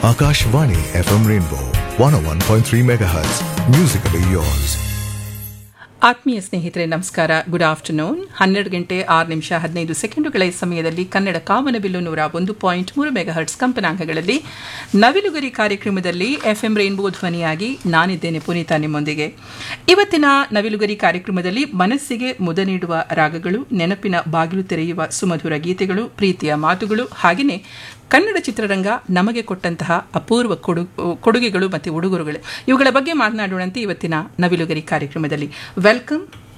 Akashvani FM Rainbow 101.3 MHz. Musically yours. ಆತ್ಮೀಯ ಸ್ನೇಹಿತರೆ ನಮಸ್ಕಾರ ಗುಡ್ ಆಫ್ಟರ್ನೂನ್ ಹನ್ನೆರಡು ಗಂಟೆ ಆರು ನಿಮಿಷ ಹದಿನೈದು ಸೆಕೆಂಡುಗಳ ಈ ಸಮಯದಲ್ಲಿ ಕನ್ನಡ ಕಾಮನಬಿಲ್ಲು ನೂರ ಒಂದು ಪಾಯಿಂಟ್ ಮೂರು ಮೆಗಾಹರ್ಟ್ಸ್ ಕಂಪನಾಂಕಗಳಲ್ಲಿ ನವಿಲುಗರಿ ಕಾರ್ಯಕ್ರಮದಲ್ಲಿ ಎಫ್ ಎಂ ರೈನ್ಬೋ ಧ್ವನಿಯಾಗಿ ನಾನಿದ್ದೇನೆ ಪುನೀತ ನಿಮ್ಮೊಂದಿಗೆ ಇವತ್ತಿನ ನವಿಲುಗರಿ ಕಾರ್ಯಕ್ರಮದಲ್ಲಿ ಮನಸ್ಸಿಗೆ ಮುದ ನೀಡುವ ರಾಗಗಳು ನೆನಪಿನ ಬಾಗಿಲು ತೆರೆಯುವ ಸುಮಧುರ ಗೀತೆಗಳು ಪ್ರೀತಿಯ ಮಾತುಗಳು ಹಾಗೆಯೇ ಕನ್ನಡ ಚಿತ್ರರಂಗ ನಮಗೆ ಕೊಟ್ಟಂತಹ ಅಪೂರ್ವ ಕೊಡು ಕೊಡುಗೆಗಳು ಮತ್ತು ಉಡುಗೊರೆಗಳು ಇವುಗಳ ಬಗ್ಗೆ ಮಾತನಾಡೋಣಂತೆ ಇವತ್ತಿನ ನವಿಲುಗರಿ ಕಾರ್ಯಕ್ರಮದಲ್ಲಿ ವೆಲ್ಕಮ್